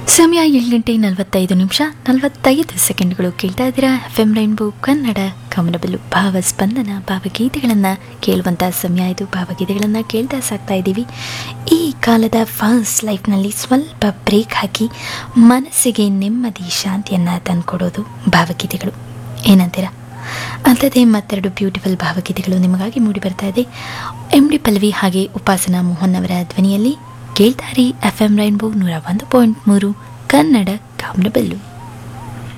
ಸಮಯ ಏಳು ಗಂಟೆ ನಲವತ್ತೈದು ನಿಮಿಷ ನಲವತ್ತೈದು ಸೆಕೆಂಡ್ಗಳು ಕೇಳ್ತಾ ಇದ್ದೀರಾ ಎಫ್ ಎಂ ರೈನ್ಬೋ ಕನ್ನಡ ಕಮನಬಲ್ಲು ಭಾವಸ್ಪಂದನ ಭಾವಗೀತೆಗಳನ್ನು ಕೇಳುವಂಥ ಸಮಯ ಇದು ಭಾವಗೀತೆಗಳನ್ನು ಕೇಳ್ತಾ ಸಾಕ್ತಾ ಇದ್ದೀವಿ ಈ ಕಾಲದ ಫಾಸ್ಟ್ ಲೈಫ್ನಲ್ಲಿ ಸ್ವಲ್ಪ ಬ್ರೇಕ್ ಹಾಕಿ ಮನಸ್ಸಿಗೆ ನೆಮ್ಮದಿ ಶಾಂತಿಯನ್ನು ತಂದುಕೊಡೋದು ಭಾವಗೀತೆಗಳು ಏನಂತೀರಾ ಅಂಥದ್ದೇ ಮತ್ತೆರಡು ಬ್ಯೂಟಿಫುಲ್ ಭಾವಗೀತೆಗಳು ನಿಮಗಾಗಿ ಮೂಡಿ ಬರ್ತಾ ಇದೆ ಎಂ ಡಿ ಪಲ್ವಿ ಹಾಗೆ ಉಪಾಸನಾ ಮೋಹನ್ ಅವರ ಧ್ವನಿಯಲ್ಲಿ ಕೇಳ್ತಾರೆ ಎಫ್ ಎಂ ರೈನ್ಬೋ ನೂರ ಒಂದು ಪಾಯಿಂಟ್ ಮೂರು ಕನ್ನಡ ಕಾಮನಬೆಲ್ಲು